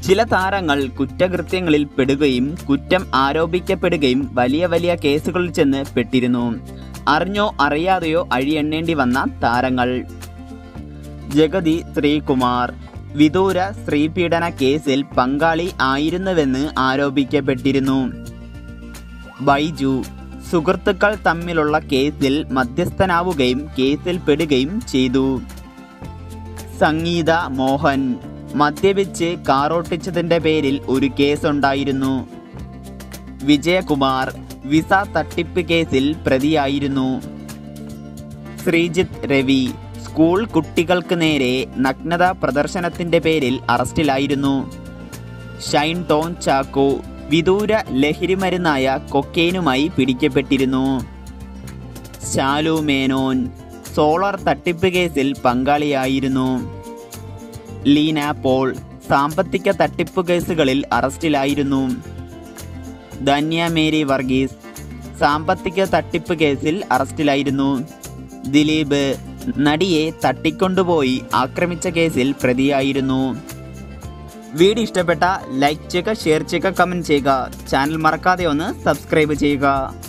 ചില താരങ്ങൾ കുറ്റകൃത്യങ്ങളിൽ പെടുകയും കുറ്റം ആരോപിക്കപ്പെടുകയും വലിയ വലിയ കേസുകളിൽ ചെന്ന് പെട്ടിരുന്നു അറിഞ്ഞോ അറിയാതെയോ അഴിയെണ്ണേണ്ടി വന്ന താരങ്ങൾ ജഗതി ശ്രീകുമാർ വിദൂര സ്ത്രീപീഡന കേസിൽ പങ്കാളി ആയിരുന്നുവെന്ന് ആരോപിക്കപ്പെട്ടിരുന്നു ബൈജു സുഹൃത്തുക്കൾ തമ്മിലുള്ള കേസിൽ മധ്യസ്ഥനാവുകയും കേസിൽ പെടുകയും ചെയ്തു സംഗീത മോഹൻ മദ്യപിച്ച് കാറോട്ടിച്ചതിന്റെ പേരിൽ ഒരു കേസുണ്ടായിരുന്നു വിജയകുമാർ വിസ തട്ടിപ്പ് കേസിൽ പ്രതിയായിരുന്നു ശ്രീജിത്ത് രവി സ്കൂൾ കുട്ടികൾക്ക് നേരെ നഗ്നത പ്രദർശനത്തിന്റെ പേരിൽ അറസ്റ്റിലായിരുന്നു ഷൈൻ ടോൺ ചാക്കോ വിദൂര ലഹരിമരുന്നായ കൊക്കെയിനുമായി പിടിക്കപ്പെട്ടിരുന്നു ശാലു മേനോൻ സോളാർ തട്ടിപ്പ് കേസിൽ പങ്കാളിയായിരുന്നു ലീന പോൾ സാമ്പത്തിക തട്ടിപ്പ് കേസുകളിൽ അറസ്റ്റിലായിരുന്നു ധന്യ മേരി വർഗീസ് സാമ്പത്തിക തട്ടിപ്പ് കേസിൽ അറസ്റ്റിലായിരുന്നു ദിലീപ് നടിയെ തട്ടിക്കൊണ്ടുപോയി ആക്രമിച്ച കേസിൽ പ്രതിയായിരുന്നു വീഡിയോ ഇഷ്ടപ്പെട്ട ലൈക്ക് ചെയ്യുക ഷെയർ ചെയ്യുക കമൻറ്റ് ചെയ്യുക ചാനൽ മറക്കാതെ ഒന്ന് സബ്സ്ക്രൈബ് ചെയ്യുക